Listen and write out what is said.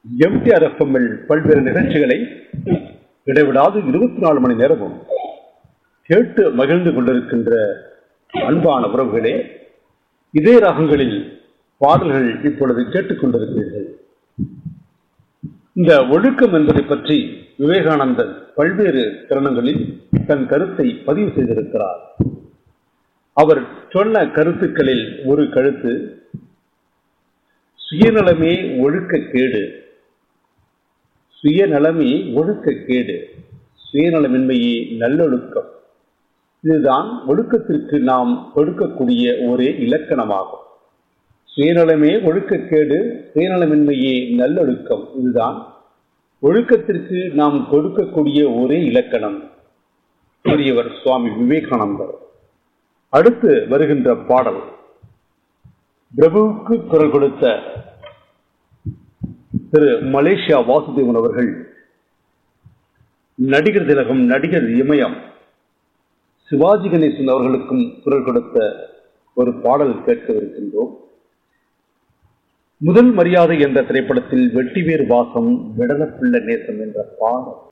MTR எஃப்எம்மில் பல்வேறு நிகழ்ச்சிகளை இடைவிடாது இருபத்தி நாலு மணி நேரமும் கேட்டு மகிழ்ந்து கொண்டிருக்கின்ற அன்பான உறவுகளே இதே ராகங்களில் பாடல்கள் இப்பொழுது கேட்டுக்கொண்டிருக்கிறீர்கள் இந்த ஒழுக்கம் என்பதை பற்றி விவேகானந்தர் பல்வேறு தருணங்களில் தன் கருத்தை பதிவு செய்திருக்கிறார் அவர் சொன்ன கருத்துக்களில் ஒரு கருத்து சுயநலமே ஒழுக்க கேடு சுயநலமே ஒழுக்க கேடு சுயநலமின்மையே நல்லொழுக்கம் இதுதான் ஒழுக்கத்திற்கு நாம் கொடுக்கக்கூடிய ஒரே இலக்கணமாகும் சுயநலமே ஒழுக்கக்கேடு சுயநலமின்மையே நல்லொழுக்கம் இதுதான் ஒழுக்கத்திற்கு நாம் கொடுக்கக்கூடிய ஒரே இலக்கணம் கூறியவர் சுவாமி விவேகானந்தர் அடுத்து வருகின்ற பாடல் பிரபுவுக்கு குரல் கொடுத்த திரு மலேசியா வாசுதேவன் அவர்கள் நடிகர் திலகம் நடிகர் இமயம் சிவாஜி கணேசன் அவர்களுக்கும் குரல் கொடுத்த ஒரு பாடல் கேட்கவிருக்கின்றோம் முதல் மரியாதை என்ற திரைப்படத்தில் வெட்டிவேர் வாசம் விடலப்பிள்ள நேசம் என்ற பாடல்